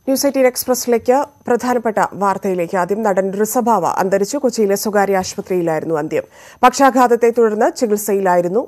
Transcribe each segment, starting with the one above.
news eighteen എക്സ്പ്രസിലേക്ക് പ്രധാനപ്പെട്ട വാർത്തയിലേക്ക് ആദ്യം നടൻ ഋഷഭാവ അന്തരിച്ചു കൊച്ചിയിലെ സ്വകാര്യ ആശുപത്രിയിലായിരുന്നു അന്ത്യം പക്ഷാഘാതത്തെ തുടർന്ന് ചികിത്സയിലായിരുന്നു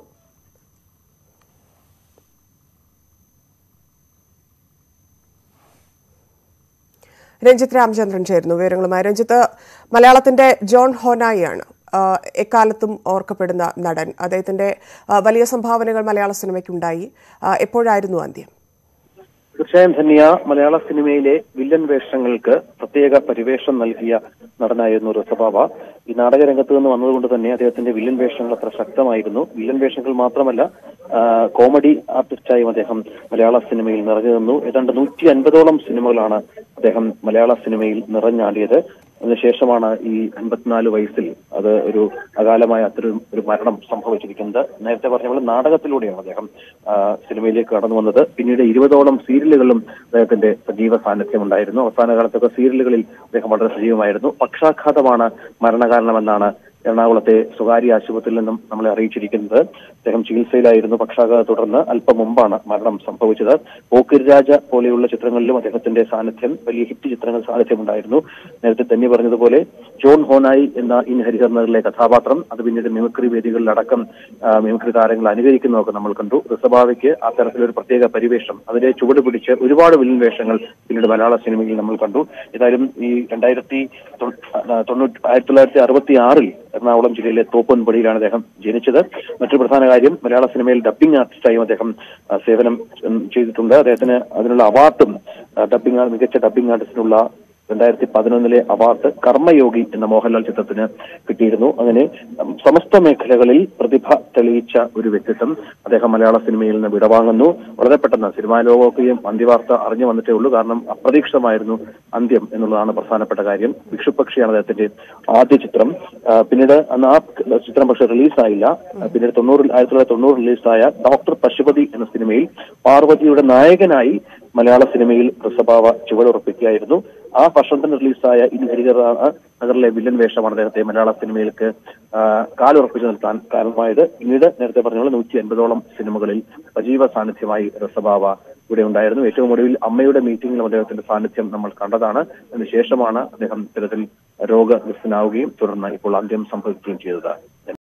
രഞ്ജിത്ത് രാമചന്ദ്രൻ ചേരുന്നു വിവരങ്ങളുമായി രഞ്ജിത്ത് മലയാളത്തിന്റെ ജോൺ ഹോനായിയാണ് ആ, എക്കാലത്തും ഓർക്കപ്പെടുന്ന നടൻ അദ്ദേഹത്തിന്റെ ആ, വലിയ സംഭാവനകൾ മലയാള സിനിമയ്ക്കുണ്ടായി ആ, എപ്പോഴായിരുന്നു അന്ത്യം തീർച്ചയായും ധന്യ മലയാള സിനിമയിലെ വില്ലൻ വേഷങ്ങൾക്ക് പ്രത്യേക പരിവേഷം നൽകിയ നടനായിരുന്നു ഋഷഭാവ ഈ നാടകരംഗത്ത് നിന്ന് വന്നതുകൊണ്ട് തന്നെ അദ്ദേഹത്തിന്റെ വില്ലൻ വേഷങ്ങൾ അത്ര ശക്തമായിരുന്നു വില്ലൻ വേഷങ്ങൾ മാത്രമല്ല ആ, കോമഡി ആർട്ടിസ്റ്റായും അദ്ദേഹം മലയാള സിനിമയിൽ നിറഞ്ഞു നിന്നു ഏതാണ്ട് നൂറ്റി അൻപതോളം സിനിമകളാണ് അദ്ദേഹം മലയാള സിനിമയിൽ നിറഞ്ഞാടിയത് അതിനുശേഷമാണ് ഈ അൻപത്തിനാല് വയസ്സിൽ അത് ഒരു അകാലമായ അത്തരം ഒരു മരണം സംഭവിച്ചിരിക്കുന്നത് നേരത്തെ പറഞ്ഞ പോലെ നാടകത്തിലൂടെയാണ് അദ്ദേഹം ആ, സിനിമയിലേക്ക് കടന്നു വന്നത് പിന്നീട് ഇരുപതോളം സീരിയലുകളിലും അദ്ദേഹത്തിന്റെ സജീവ സാന്നിധ്യം ഉണ്ടായിരുന്നു അവസാന കാലത്തൊക്കെ സീരിയലുകളിൽ അദ്ദേഹം വളരെ സജീവമായിരുന്നു പക്ഷാഘാതമാണ് മരണകാരണമെന്നാണ് എറണാകുളത്തെ സ്വകാര്യ ആശുപത്രിയിൽ നിന്നും നമ്മളെ അറിയിച്ചിരിക്കുന്നത് അദ്ദേഹം ചികിത്സയിലായിരുന്നു പക്ഷാഘാതത്തെ തുടർന്ന് അല്പം മുമ്പാണ് മരണം സംഭവിച്ചത് പോക്കിരിരാജ പോലെയുള്ള ചിത്രങ്ങളിലും അദ്ദേഹത്തിന്റെ സാന്നിധ്യം വലിയ ഹിറ്റ് ചിത്രങ്ങൾ സാന്നിധ്യമുണ്ടായിരുന്നു നേരത്തെ തന്നെ പറഞ്ഞതുപോലെ ജോൺ ഹോനായി എന്ന ഇൻ ഹരിഹർണറിലെ കഥാപാത്രം അത് പിന്നീട് മിമിക്രി വേദികളിലടക്കം ആ, മിമിക്രി താരങ്ങൾ അനുകരിക്കുന്നതൊക്കെ നമ്മൾ കണ്ടു ഋഷഭാവയ്ക്ക് അത്തരത്തിലൊരു പ്രത്യേക പരിവേഷം അതിന്റെ ചുവട് പിടിച്ച് ഒരുപാട് വില്ലൻ വേഷങ്ങൾ പിന്നീട് മലയാള സിനിമയിൽ നമ്മൾ കണ്ടു ഏതായാലും ഈ രണ്ടായിരത്തി തൊ- ആ, തൊണ്ണൂറ്റി ആയിരത്തി തൊള്ളായിരത്തി അറുപത്തി ആറിൽ എറണാകുളം ജില്ലയിലെ തോപ്പൻപടിയിലാണ് അദ്ദേഹം ജനിച്ചത് മറ്റൊരു പ്രധാന കാര്യം മലയാള സിനിമയിൽ ഡബ്ബിംഗ് ആർട്ടിസ്റ്റായും അദ്ദേഹം ആ, സേവനം ഉം, ചെയ്തിട്ടുണ്ട് അദ്ദേഹത്തിന് അതിനുള്ള അവാർഡും ആ, ഡബ്ബിംഗ് ആ- മികച്ച ഡബ്ബിംഗ് ആർട്ടിസ്റ്റിനുള്ള രണ്ടായിരത്തി പതിനൊന്നിലെ അവാർഡ് കർമ്മയോഗി എന്ന മോഹൻലാൽ ചിത്രത്തിന് കിട്ടിയിരുന്നു അങ്ങനെ ഉം, സമസ്ത മേഖലകളിൽ പ്രതിഭ തെളിയിച്ച ഒരു വ്യക്തിത്വം അദ്ദേഹം മലയാള സിനിമയിൽ നിന്ന് വിടവാങ്ങുന്നു വളരെ പെട്ടെന്ന് സിനിമാ ലോകമൊക്കെയും അന്ത്യവാർത്ത അറിഞ്ഞു വന്നിട്ടേ ഉള്ളൂ കാരണം അപ്രതീക്ഷിതമായിരുന്നു അന്ത്യം എന്നുള്ളതാണ് പ്രധാനപ്പെട്ട കാര്യം ഭിക്ഷുപക്ഷിയാണ് അദ്ദേഹത്തിന്റെ ആദ്യ ചിത്രം ആ, പിന്നീട് അന്ന് ആ ചിത്രം പക്ഷെ റിലീസായില്ല ആ, പിന്നീട് തൊണ്ണൂറിൽ ആയിരത്തി തൊള്ളായിരത്തി തൊണ്ണൂറ് റിലീസായ ഡോക്ടർ പശുപതി എന്ന സിനിമയിൽ പാർവതിയുടെ നായകനായി മലയാള സിനിമയിൽ ഋഷഭാവ ചുവടുറപ്പിക്കുകയായിരുന്നു ആ വർഷം തന്നെ റിലീസായ ഇൻ ഹരിഹർ നഗറിലെ വില്ലൻ വേഷമാണ് അദ്ദേഹത്തെ മലയാള സിനിമയിലേക്ക് ആ, കാലുറപ്പിച്ചു നിർത്താൻ കാരണമായത് പിന്നീട് നേരത്തെ പറഞ്ഞ പോലെ നൂറ്റി അൻപതോളം സിനിമകളിൽ സജീവ സാന്നിധ്യമായി ഋഷഭാവ ഇവിടെ ഉണ്ടായിരുന്നു ഏറ്റവും ഒടുവിൽ അമ്മയുടെ മീറ്റിംഗിലും അദ്ദേഹത്തിന്റെ സാന്നിധ്യം നമ്മൾ കണ്ടതാണ് അതിനുശേഷമാണ് അദ്ദേഹം ഇത്തരത്തിൽ രോഗഗ്രസ്തനാവുകയും തുടർന്ന് ഇപ്പോൾ അന്ത്യം സംഭവിക്കുകയും ചെയ്തത്